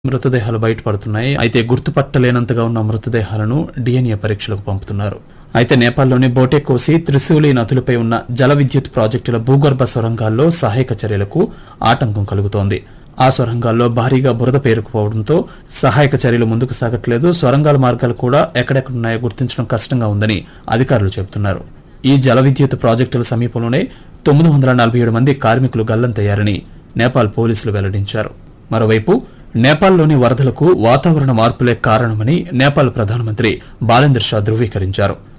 మృతదేహాలు బయటపడుతున్నాయి అయితే గుర్తుపట్టలేనంతగా ఉన్న మృతదేహాలను డిఎన్ఏ పరీక్షలకు పంపుతున్నారు అయితే నేపాల్లోని బోటెకోసి త్రిశూలి నదులపై ఉన్న జల విద్యుత్ ప్రాజెక్టుల భూగర్భ సొరంగాల్లో సహాయక చర్యలకు ఆటంకం కలుగుతోంది ఆ సొరంగాల్లో భారీగా బురద పేరుకుపోవడంతో సహాయక చర్యలు ముందుకు సాగట్లేదు సొరంగాల మార్గాలు కూడా ఎక్కడెక్కడున్నాయో గుర్తించడం కష్టంగా ఉందని అధికారులు చెబుతున్నారు ఈ జల విద్యుత్ ప్రాజెక్టుల సమీపంలోనే తొమ్మిది వందల నలభై ఏడు మంది కార్మికులు గల్లంతయ్యారని నేపాల్ పోలీసులు వెల్లడించారు మరోవైపు నేపాల్లోని వరదలకు వాతావరణ మార్పులే కారణమని నేపాల్ ప్రధానమంత్రి బాలేంద్ర షా ధృవీకరించారు